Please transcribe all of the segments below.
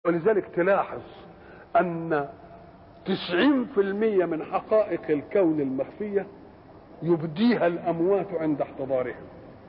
ولذلك تلاحظ أن تسعين في المية من حقائق الكون المخفية يبديها الأموات عند احتضارهم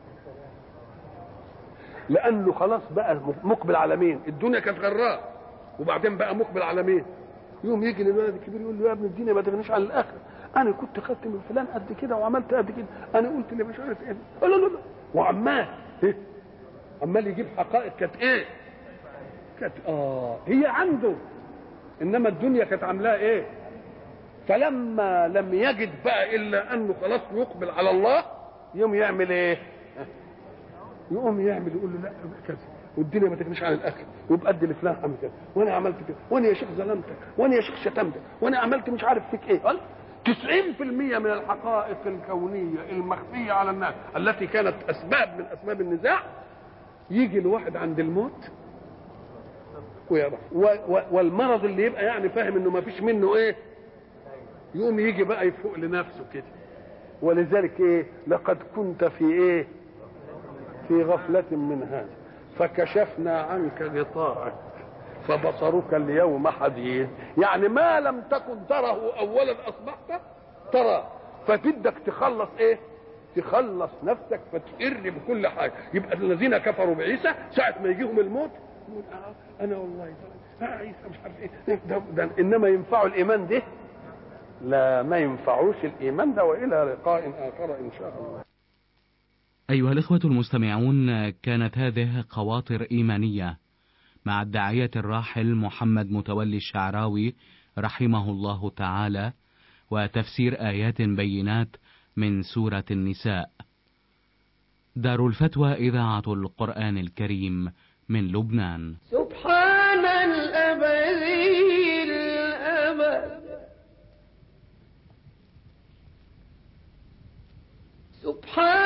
لأنه خلاص بقى مقبل على مين الدنيا كانت غراء وبعدين بقى مقبل على مين يوم يجي للولد الكبير يقول له يا ابن الدنيا ما تغنيش عن الاخره انا كنت خدت من فلان قد كده وعملت قد كده انا قلت اللي مش عارف ايه لا لا لا وعمال ايه عمال يجيب حقائق كانت ايه كانت اه هي عنده انما الدنيا كانت عاملاها ايه فلما لم يجد بقى الا انه خلاص يقبل على الله يوم يعمل ايه يقوم يعمل يقول له لا كذا والدنيا ما تغنيش عن الاكل ويبقى قد لفلان عمل كده وانا عملت كده وانا يا شيخ ظلمتك وانا يا شيخ شتمتك وانا عملت مش عارف فيك ايه قال 90% من الحقائق الكونيه المخفيه على الناس التي كانت اسباب من اسباب النزاع يجي الواحد عند الموت ويعرف والمرض اللي يبقى يعني فاهم انه ما فيش منه ايه يقوم يجي بقى يفوق لنفسه كده ولذلك ايه لقد كنت في ايه في غفلة من هذا فكشفنا عنك غطاءك فبصرك اليوم حديد يعني ما لم تكن تره اولا اصبحت ترى فبدك تخلص ايه تخلص نفسك فتقر بكل حاجه يبقى الذين كفروا بعيسى ساعه ما يجيهم الموت يقول آه انا والله آه عيسى مش عارف ايه ده, ده انما ينفعوا الايمان ده لا ما ينفعوش الايمان ده والى لقاء اخر ان شاء الله أيها الإخوة المستمعون كانت هذه خواطر إيمانية مع الداعية الراحل محمد متولي الشعراوي رحمه الله تعالى وتفسير آيات بينات من سورة النساء. دار الفتوى إذاعة القرآن الكريم من لبنان. سبحان الأبدي الأبد سبحان